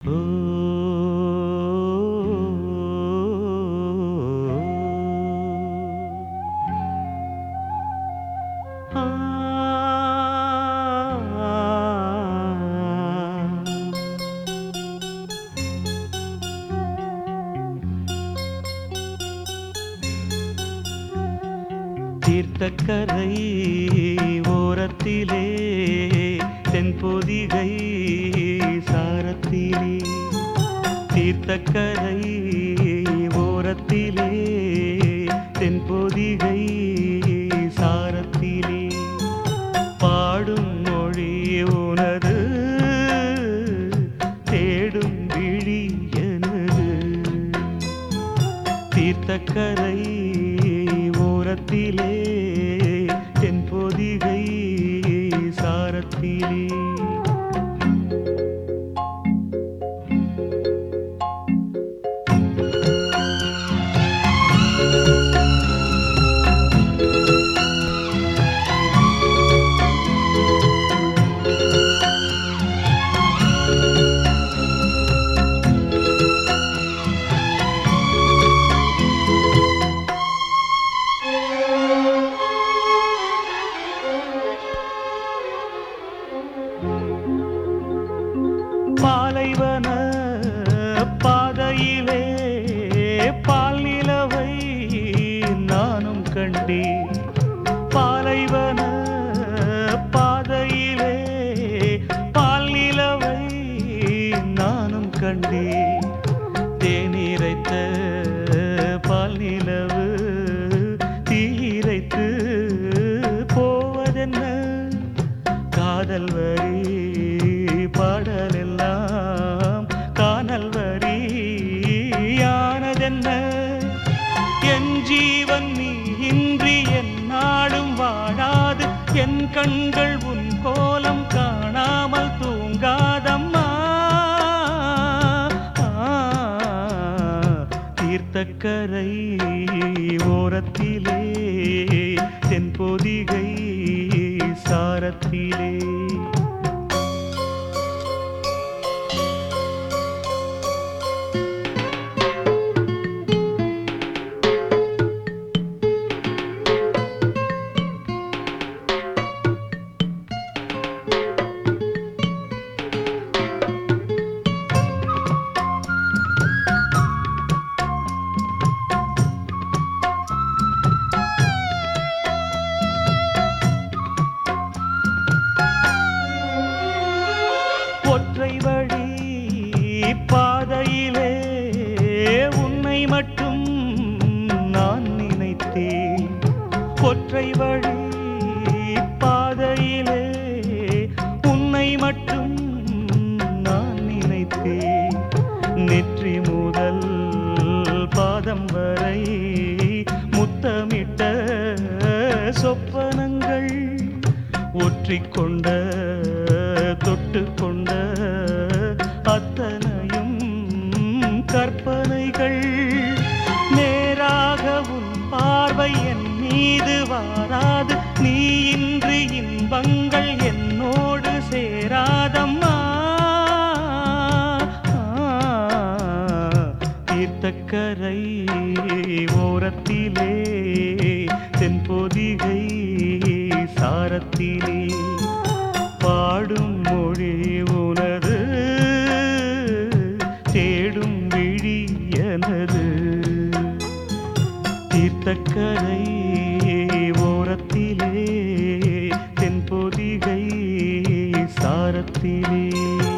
தீர்த்தக்கரை ஓரத்திலே தென்பொதிகை சாரத்திலே தீர்த்தக்கரை ஓரத்திலே தென்பொதிகை சாரத்திலே பாடும் மொழி உனது தேடும் விழி எனது தீர்த்தக்கரை ஓரத்திலே தென் பொதிகை சாரத்திலே பாலைவன பாதையிலே பால் நிலவை நானும் கண்டேன் பாலைவன பாதையிலே பால் நிலவை நானும் கண்டேன் தேநீரைத்த பால் நிலவு தீரைத்து போவதென்ன காதல் வரி பாடலெல்லாம் காணல் வரி யானதென்ன என் ஜீவன் நீ இன்றி என் நாடும் வாழாது என் கண்கள் உன் கோலம் காணாமல் தூங்காதம்மா தீர்த்தக்கரை ஓரத்திலே தென்பொதிகை சாரத்திலே ஒற்றை வழி பாதையிலே உன்னை மட்டும் நான் நினைத்தேன் ஒற்றை வழி பாதையிலே உன்னை மட்டும் நான் நினைத்தேன் நெற்றி முதல் பாதம் வரை முத்தமிட்ட சொப்பனங்கள் ஒற்றிக்கொண்ட தொட்டு கொண்ட அத்தனையும் கற்பனைகள் நேராக உன் பார்வை என் மீது வாராது நீ இன்று இன்பங்கள் என்னோடு சேராதம்மா தீர்த்தக்கரை ஓரத்திலே தென்பொதிகை சாரத்திலே பாடும் மொழி உனது தேடும் விழி எனது தீர்த்தக்கரை ஓரத்திலே தென்பொதிகை சாரத்திலே